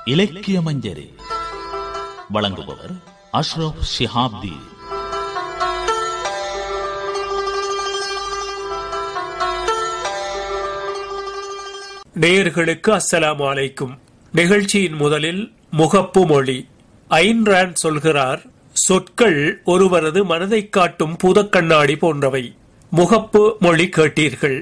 இலக்கிய மஞ்சரி வழங்குபவர் அஷ்ரப் ஷிஹாப்தி நேயர்களுக்கு அஸ்ஸலாமு அலைக்கும் நிகழ்ச்சியின் முதலில் முகப்பு மொழி ஐன்ரான் சொல்கிறார் சொற்கள் ஒருவரது மனதை காட்டும் பூதக்கண்ணாடி போன்றவை முகப்பு மொழி கேட்டீர்கள்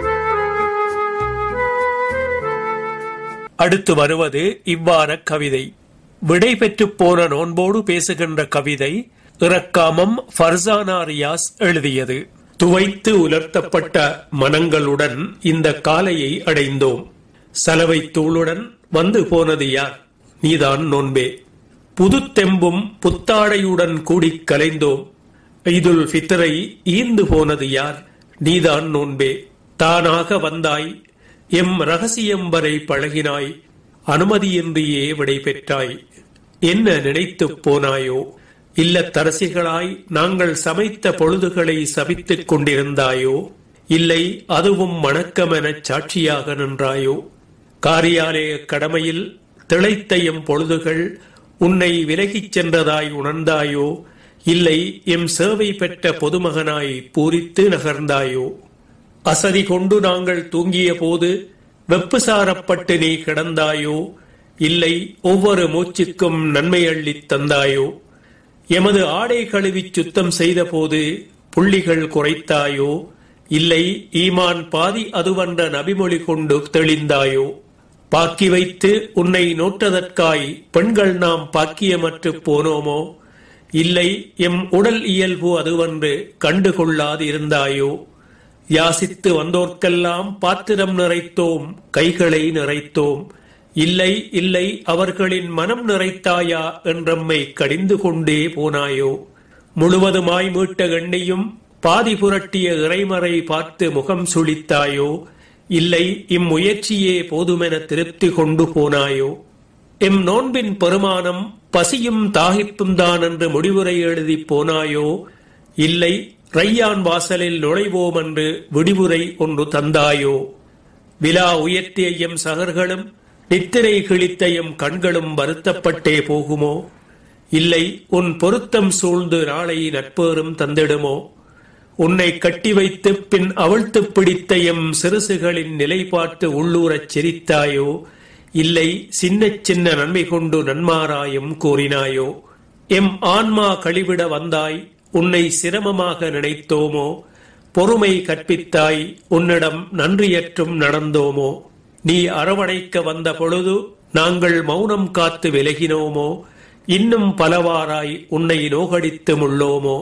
அடுத்து வருவது இவ்வாற கவிதை விடை பெற்றுப் போன நோன்போடு பேசுகின்ற கவிதை இறக்காமம் ஃபர்சானா ரியாஸ் எழுதியது துவைத்து உலர்த்தப்பட்ட மனங்களுடன் இந்த காலையை அடைந்தோம் சலவை தூளுடன் வந்து போனது யார் நீதான் நோன்பே புதுத்தெம்பும் புத்தாடையுடன் கூடிக் கலைந்தோம் ஈதுல் ஃபித்ரை ஈந்து போனது யார் நீதான் நோன்பே தானாக வந்தாய் எம் ரகசியம் வரை பழகினாய் அனுமதியின்றியே விடை பெற்றாய் என்ன நினைத்துப் போனாயோ இல்லத்தரசிகளாய் நாங்கள் சமைத்த பொழுதுகளை சபித்துக் கொண்டிருந்தாயோ இல்லை அதுவும் வணக்கமெனச் சாட்சியாக நின்றாயோ காரியாலய கடமையில் திளைத்த எம் பொழுதுகள் உன்னை விலகிச் சென்றதாய் உணர்ந்தாயோ இல்லை எம் சேவை பெற்ற பொதுமகனாய் பூரித்து நகர்ந்தாயோ அசதி கொண்டு நாங்கள் தூங்கிய போது வெப்பு சாரப்பட்டு நீ கிடந்தாயோ இல்லை ஒவ்வொரு மூச்சுக்கும் நன்மை அள்ளித் தந்தாயோ எமது ஆடை கழுவிச் சுத்தம் செய்தபோது புள்ளிகள் குறைத்தாயோ இல்லை ஈமான் பாதி அதுவன்ற நபிமொழி கொண்டு தெளிந்தாயோ பாக்கி வைத்து உன்னை நோட்டதற்காய் பெண்கள் நாம் பாக்கியமற்று போனோமோ இல்லை எம் உடல் இயல்பு அதுவன்று கண்டுகொள்ளாது இருந்தாயோ யாசித்து வந்தோர்க்கெல்லாம் பாத்திரம் நிறைத்தோம் கைகளை நிறைத்தோம் இல்லை இல்லை அவர்களின் மனம் நிறைத்தாயா என்றம்மை கடிந்து கொண்டே போனாயோ முழுவதுமாய் மீட்ட எண்ணியும் பாதி புரட்டிய இறைமறை பார்த்து முகம் சுளித்தாயோ இல்லை இம்முயற்சியே போதுமென திருப்தி கொண்டு போனாயோ எம் நோன்பின் பெருமானம் பசியும் தாகிப்பும் தான் என்று முடிவுரை எழுதி போனாயோ இல்லை ரையான் வாசலில் நுழைவோம் என்று விடிவுரை ஒன்று தந்தாயோ விழா உயர்த்திய எம் சகர்களும் நித்திரை கிழித்த எம் கண்களும் வருத்தப்பட்டே போகுமோ இல்லை உன் பொருத்தம் சூழ்ந்து நாளை நட்பேறும் தந்திடுமோ உன்னை கட்டி வைத்து பின் அவிழ்த்து பிடித்த எம் சிறுசுகளின் நிலை பார்த்து உள்ளூரச் சிரித்தாயோ இல்லை சின்ன சின்ன நன்மை கொண்டு நன்மாராயம் கூறினாயோ எம் ஆன்மா கழிவிட வந்தாய் உன்னை சிரமமாக நினைத்தோமோ பொறுமை கற்பித்தாய் உன்னிடம் நன்றியற்றும் நடந்தோமோ நீ அரவணைக்க வந்த பொழுது நாங்கள் மௌனம் காத்து விலகினோமோ இன்னும் பலவாராய் உன்னை நோகடித்து முள்ளோமோ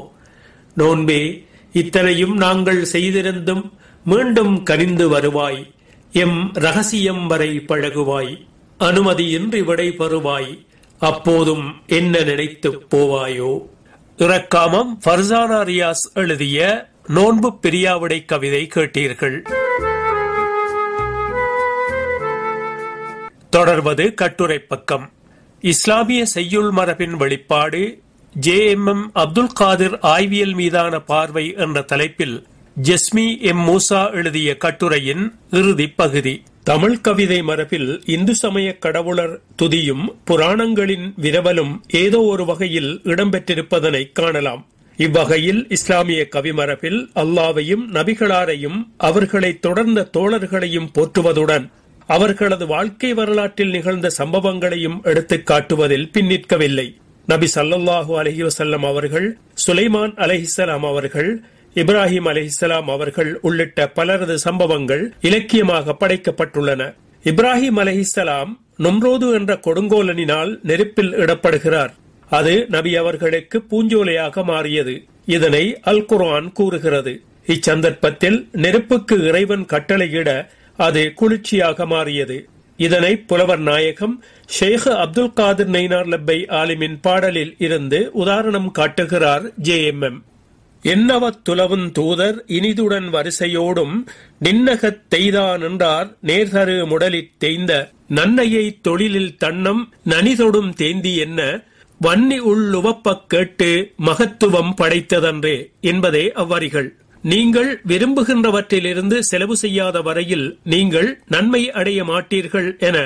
நோன்பே இத்தனையும் நாங்கள் செய்திருந்தும் மீண்டும் கனிந்து வருவாய் எம் ரகசியம் வரை பழகுவாய் அனுமதியின்றி விடை பெறுவாய் அப்போதும் என்ன நினைத்துப் போவாயோ இறக்காமம் ஃபர்சானா ரியாஸ் எழுதிய நோன்பு பிரியாவிடை கவிதை கேட்டீர்கள் தொடர்வது கட்டுரை பக்கம் இஸ்லாமிய செய்யுள் மரபின் வெளிப்பாடு J M M Abdul Kadir ஆய்வியல் மீதான பார்வை என்ற தலைப்பில் ஜெஸ்மி எம் மூசா எழுதிய கட்டுரையின் இறுதி பகுதி தமிழ் கவிதை மரபில் இந்து சமய கடவுளர் துதியும் புராணங்களின் விரவலும் ஏதோ ஒரு வகையில் இடம்பெற்றிருப்பதனை காணலாம் இவ்வகையில் இஸ்லாமிய கவிமரபில் அல்லாவையும் நபிகளாரையும் அவர்களை தொடர்ந்த தோழர்களையும் போற்றுவதுடன் அவர்களது வாழ்க்கை வரலாற்றில் நிகழ்ந்த சம்பவங்களையும் எடுத்துக் காட்டுவதில் பின்னிற்கவில்லை நபி சல்லல்லாஹு அலஹி வசல்லம் அவர்கள் சுலைமான் அலஹிசலாம் அவர்கள் இப்ராஹிம் அலிஹிசலாம் அவர்கள் உள்ளிட்ட பலரது சம்பவங்கள் இலக்கியமாக படைக்கப்பட்டுள்ளன இப்ராஹிம் அலஹிசலாம் நொம்ரோது என்ற கொடுங்கோலனினால் நெருப்பில் இடப்படுகிறார் அது நபி அவர்களுக்கு பூஞ்சோலையாக மாறியது இதனை அல் குர்ஆன் கூறுகிறது இச்சந்தர்ப்பத்தில் நெருப்புக்கு இறைவன் கட்டளையிட அது குளிர்ச்சியாக மாறியது இதனை புலவர் நாயகம் ஷேக் அப்துல் காதிர் நெய்னார் லப்பை ஆலிமின் பாடலில் இருந்து உதாரணம் காட்டுகிறார் ஜே எம் எம் என்னவத் துலவும் தூதர் இனிதுடன் வரிசையோடும் நின்னகத் தெய்தான் என்றார் நேர்தரு முடலிற் தேய்ந்த நன்னையை தொழிலில் தன்னம் நனிதொடும் தேந்தி என்ன வன்னி உள்ளுவப்பக் கேட்டு மகத்துவம் படைத்ததன்றே என்பதே அவ்வரிகள் நீங்கள் விரும்புகின்றவற்றிலிருந்து செலவு செய்யாத வரையில் நீங்கள் நன்மை அடைய மாட்டீர்கள் என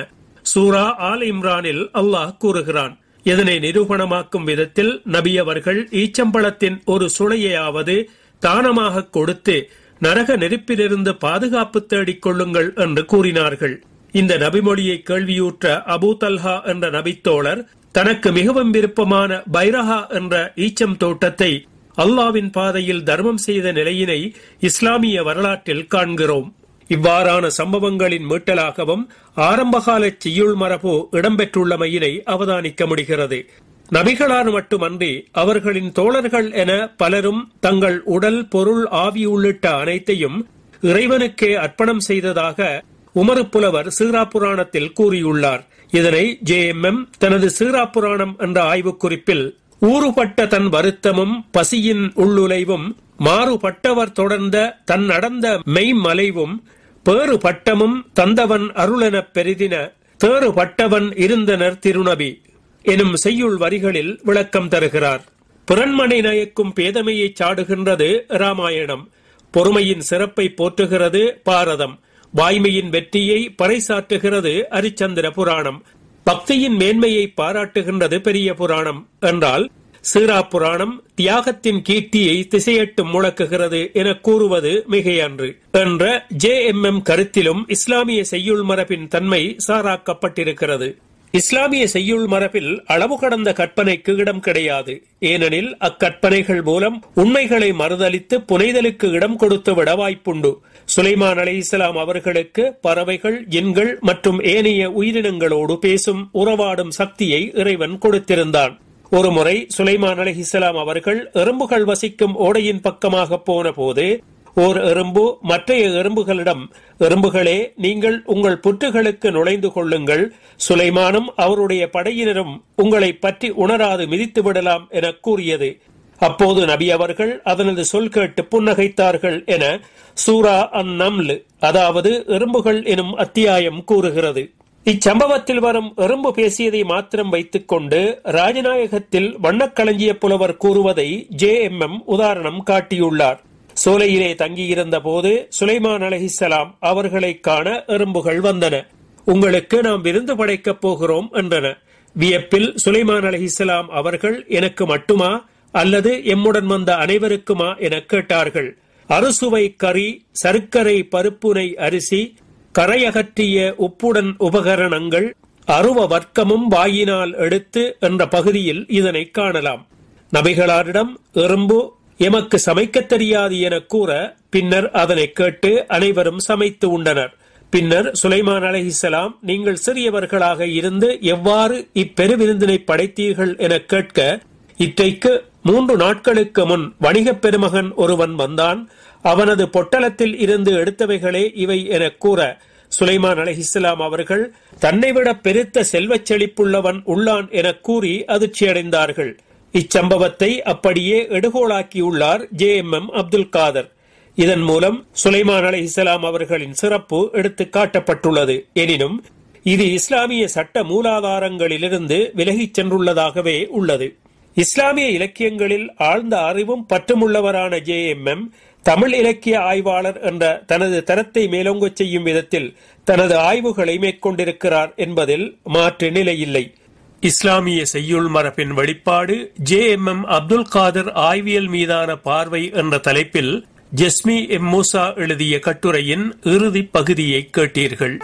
சூரா ஆல் இம்ரானில் அல்லாஹ் கூறுகிறான் இதனை நிரூபணமாக்கும் விதத்தில் நபி அவர்கள் ஈச்சம்பழத்தின் ஒரு சுளையையாவது தானமாக கொடுத்து நரக நெருப்பிலிருந்து பாதுகாப்பு தேடிக் கொள்ளுங்கள் என்று கூறினார்கள் இந்த நபிமொழியை கேள்வியூற்ற அபூ தல்ஹா என்ற நபித்தோழர் தனக்கு மிகவும் விருப்பமான பைரஹா என்ற ஈச்சம் தோட்டத்தை அல்லாவின் பாதையில் தர்மம் செய்த நிலையினை இஸ்லாமிய வரலாற்றில் காண்கிறோம் இவ்வாறான சம்பவங்களின் மீட்டலாகவும் ஆரம்பகால செய்யுள் மரபு இடம்பெற்றுள்ளமையினை அவதானிக்க முடிகிறது நபிகளார் மட்டுமன்றி அவர்களின் தோழர்கள் என பலரும் தங்கள் உடல் பொருள் ஆவி உள்ளிட்ட அனைத்தையும் இறைவனுக்கே அர்ப்பணம் செய்ததாக உமரு புலவர் சீரா புராணத்தில் கூறியுள்ளார் இதனை ஜே எம் எம் தனது சீரா புராணம் என்ற ஆய்வுக்குறிப்பில் ஊறுபட்ட தன் வருத்தமும் பசியின் உள்ளுலைவும் மாறுபட்டவர் தொடர்ந்த தன் நடந்த மெய்மலைவும் பேறு பட்டமும் தந்தவன் அருளெனப் பெரிதின தேறு பட்டவன் இருந்தனர் திருநபி எனும் செய்யுள் வரிகளில் விளக்கம் தருகிறார் பிறன்மனை நயக்கும் பேதமையை சாடுகின்றது ராமாயணம் பொறுமையின் சிறப்பை போற்றுகிறது பாரதம் வாய்மையின் வெற்றியை பறைசாற்றுகிறது அரிச்சந்திர புராணம் பக்தியின் மேன்மையை பாராட்டுகின்றது பெரிய புராணம் என்றால் சீரா புராணம் தியாகத்தின் கீர்த்தியை திசையட்டும் முழக்குகிறது என கூறுவது மிகையன்று என்ற ஜே எம் எம் கருத்திலும் இஸ்லாமிய செய்யுள் மரபின் தன்மை சாராக்கப்பட்டிருக்கிறது இஸ்லாமிய செய்யுள் மரபில் அளவு கடந்த கற்பனைக்கு இடம் கிடையாது ஏனெனில் அக்கற்பனைகள் மூலம் உண்மைகளை மறுதளித்து புனைதலுக்கு இடம் கொடுத்து விட வாய்ப்புண்டு சுலைமான் அலை இஸ்லாம் அவர்களுக்கு பறவைகள் எண்கள் மற்றும் ஏனைய உயிரினங்களோடு பேசும் உறவாடும் சக்தியை இறைவன் கொடுத்திருந்தான் ஒருமுறை சுலைமான் அலி இஸ்லாம் அவர்கள் எறும்புகள் வசிக்கும் ஓடையின் பக்கமாக போன போது ஓர் எறும்பு மற்றைய எறும்புகளிடம் எறும்புகளே நீங்கள் உங்கள் புற்றுகளுக்கு நுழைந்து கொள்ளுங்கள் சுலைமானும் அவருடைய படையினரும் உங்களை பற்றி உணராது மிதித்து விடலாம் என கூறியது அப்போது நபி அவர்கள் அதனது சொல் கேட்டு புன்னகைத்தார்கள் என சூரா அந் நம்லு அதாவது எறும்புகள் எனும் அத்தியாயம் கூறுகிறது இச்சம்பவத்தில் வரும் எறும்பு பேசியதை மாத்திரம் வைத்துக் கொண்டு ராஜநாயகத்தில் வண்ணக்களஞ்சிய புலவர் கூறுவதை ஜே எம் எம் உதாரணம் காட்டியுள்ளார் சோலையிலே தங்கியிருந்த போது சுலைமான் அலஹிசலாம் அவர்களை காண எறும்புகள் வந்தன உங்களுக்கு நாம் விருந்து படைக்கப் போகிறோம் என்றன வியப்பில் சுலைமான் அலஹிசலாம் அவர்கள் எனக்கு மட்டுமா அல்லது எம்முடன் வந்த அனைவருக்குமா என கேட்டார்கள் அறுசுவை கறி சர்க்கரை பருப்புனை அரிசி கரையகற்றிய உப்புடன் உபகரணங்கள் அருவ வர்க்கமும் வாயினால் எடுத்து என்ற பகுதியில் இதனை காணலாம் நபிகளாரிடம் எறும்பு எமக்கு சமைக்கத் தெரியாது என கூற பின்னர் அதனை கேட்டு அனைவரும் சமைத்து உண்டனர் பின்னர் சுலைமான் அலஹிசலாம் நீங்கள் சிறியவர்களாக இருந்து எவ்வாறு இப்பெருவிருந்தினை படைத்தீர்கள் என கேட்க இற்றைக்கு மூன்று நாட்களுக்கு முன் வணிகப் பெருமகன் ஒருவன் வந்தான் அவனது பொட்டலத்தில் இருந்து எடுத்தவைகளே இவை என கூற சுலைமான் அலஹிஸ்லாம் அவர்கள் தன்னை விட பெருத்த செல்வச் செழிப்புள்ளவன் உள்ளான் என கூறி அதிர்ச்சியடைந்தார்கள் இச்சம்பவத்தை அப்படியே எடுகோளாக்கியுள்ளார் J M M Abdul Kader இதன் மூலம் சுலைமான் அலை இஸ்லாம் அவர்களின் சிறப்பு எடுத்து காட்டப்பட்டுள்ளது எனினும் இது இஸ்லாமிய சட்ட மூலாதாரங்களிலிருந்து விலகிச் சென்றுள்ளதாகவே உள்ளது இஸ்லாமிய இலக்கியங்களில் ஆழ்ந்த அறிவும் பற்றுமுள்ளவரான ஜே எம் எம் தமிழ் இலக்கிய ஆய்வாளர் என்ற தனது தரத்தை மேலோங்கச் செய்யும் விதத்தில் தனது ஆய்வுகளை மேற்கொண்டிருக்கிறார் என்பதில் மாற்று நிலையில்லை இஸ்லாமிய செய்யுள் மரபின் வெளிப்பாடு J M M Abdul Kader ஆய்வியல் மீதான பார்வை என்ற தலைப்பில் ஜெஸ்மி எம் மூசா எழுதிய கட்டுரையின் இறுதி பகுதியை கேட்டீர்கள்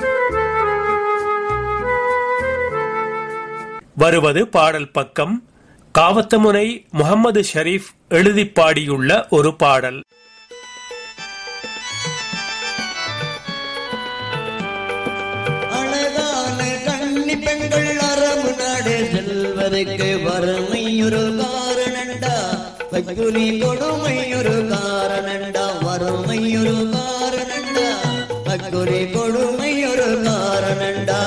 வருவது பாடல் பக்கம் காவத்தமுனை முகமது ஷரீப் எழுதி பாடியுள்ள ஒரு பாடல் அழகான கன்னி பெண்கள் அரபு நாடு செல்வதற்கு வறுமை ஒரு காரணண்டா வைக்குனி கொடுமை ஒரு காரணண்டா வறுமை ஒரு காரணண்டா வைக்குனி கொடுமை ஒரு காரணண்டா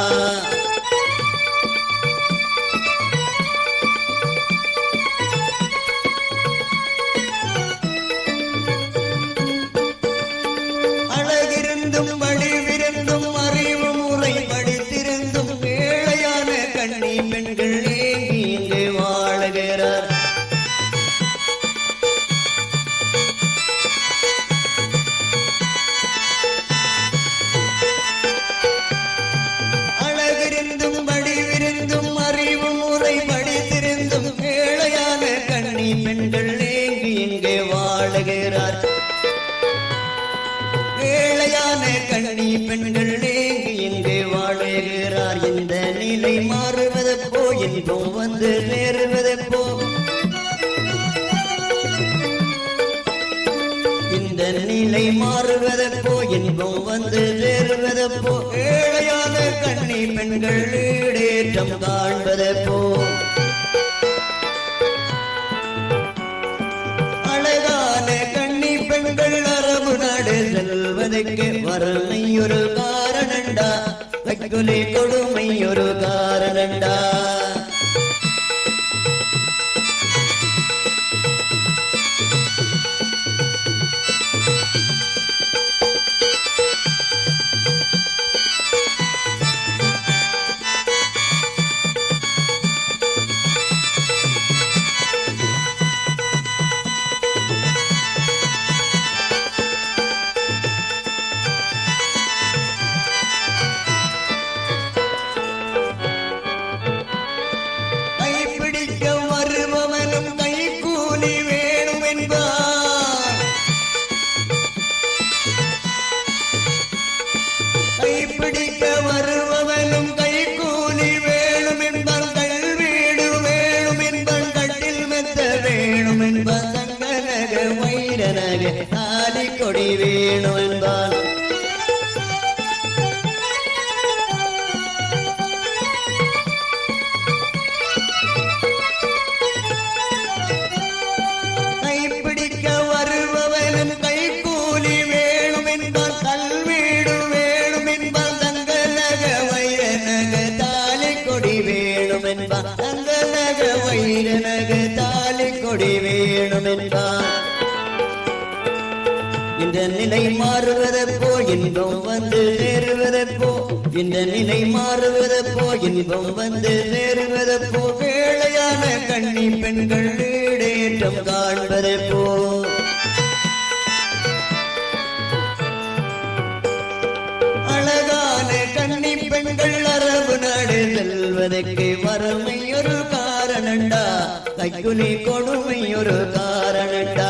அழகிருந்தும் வடிவிருந்தும் அறிவு முறை படித்திருந்தும் ஏழையான கண்ணி பெண்கள் ஏங்கி இங்கு வாழுகிறார் வாழுகிறார் ஏழையான கண்ணி பெண்கள் ஏங்கி இங்கு வாழுகிறார் இந்த நிலை மாறுவதப்போ இன்பம் வந்து சேருவதப்போ இந்த நிலை மாறுவதப்போ இன்பம் வந்து சேருவதப்போ ஏழையான கண்ணி பெண்கள் ஈடேற்றம் காண்பதப்போ அழகான கண்ணி பெண்கள் அரபு நாடு செல்வதற்கு வறுமை ஒரு காரணண்டா வைக்குலி கொடுமை ஒரு காரணண்டா கைப்பிடிக்க வருபவனும் கை கூலி வேணும் என்பார் கைப்பிடிக்க வருபவனும் கை கூலி வேணும் என்பான் கல்வீடு வேணும் என்பான் கட்டில் மெத்த வேணும் என்பான் தங்க நக வைர நக தாலி கொடி வேணும் என்பான் கைப்பிடிக்க வருபவனும் கை கூலி வேணும் என்பான் கல்வீடு வேணும் என்பான் தங்க நக வைர நக தாலி கொடி வேணும் என்பான் தங்க நக வைர நக தாலி கொடி வேணும் என்பான் இந்த நிலை மாறுவதப்போ இன்பம் வந்து சேருவதப்போ இந்த நிலை மாறுவதப்போ இன்பம் வந்து சேருவதப்போ வேளையான கண்ணி பெண்கள் ஈடேற்றம் காண்பதப்போ அழகான கண்ணி பெண்கள் அரபு நாடு செல்வதற்கு வறுமை ஒரு காரணண்டா கைக்குலி கொடுமை ஒரு காரணண்டா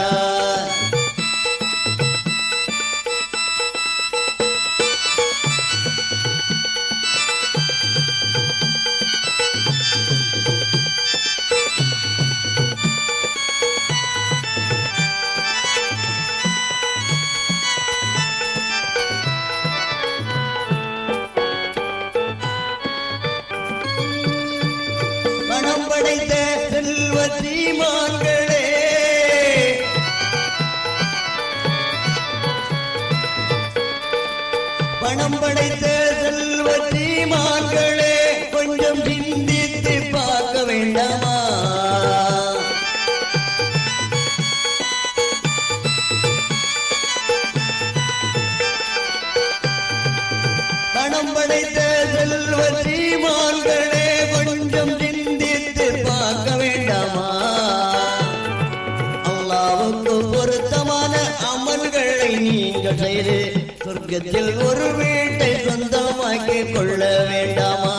பணம் படைத்த செல்வ சீமான்களே பணம் படைத்த செல்வ சீமான்களே கொஞ்சம் சிந்தித்து பார்க்க வேண்டாமா பணம் படைத்த செல்வ சீமான்களே கொஞ்சம் சிந்தித்து பார்க்க வேண்டாமா அல்லாவுக்கு பொருத்தமான அமல்களை நீங்கள் செய்து சொர்க்கத்தில் ஒரு வீட்டை சொந்தமாக்கிக் கொள்ள வேண்டாமா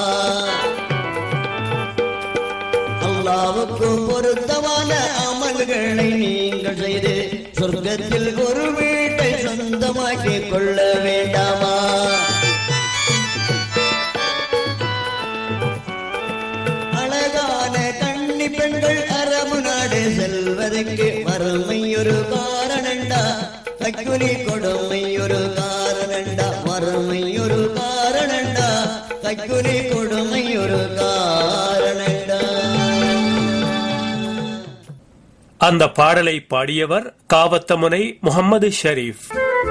அல்லாவுக்கு பொருத்தமான அமல்களை நீங்கள் செய்து சொர்க்கத்தில் ஒரு வீட்டை சொந்தமாக்கிக் கொள்ள வேண்டாமா அழகான கண்ணி பெண்கள் அரபு நாடு செல்வதற்கு வறுமை ஒரு காரணண்டா கைக்குலி கொடுமை ஒரு காரணண்டா வறுமை ஒரு காரணண்டா கைக்குலி கொடுமை ஒரு காரணண்டா அந்த பாடலை பாடியவர் காவத்தமுனை முகமது ஷரீப்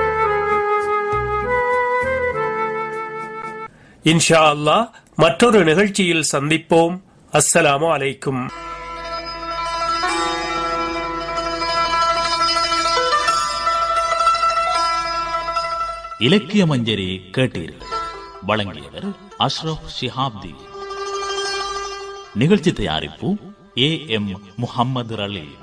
இன்ஷா அல்லாஹ் மற்றொரு நிகழ்ச்சியில் சந்திப்போம் அஸ்ஸலாமு அலைக்கும் இலக்கிய மஞ்சரி கேட்டீர்கள் வழங்கியவர் அஷ்ரப் ஷிஹாப்தி நிகழ்ச்சி தயாரிப்பு ஏ எம் முஹம்மது ரலீல்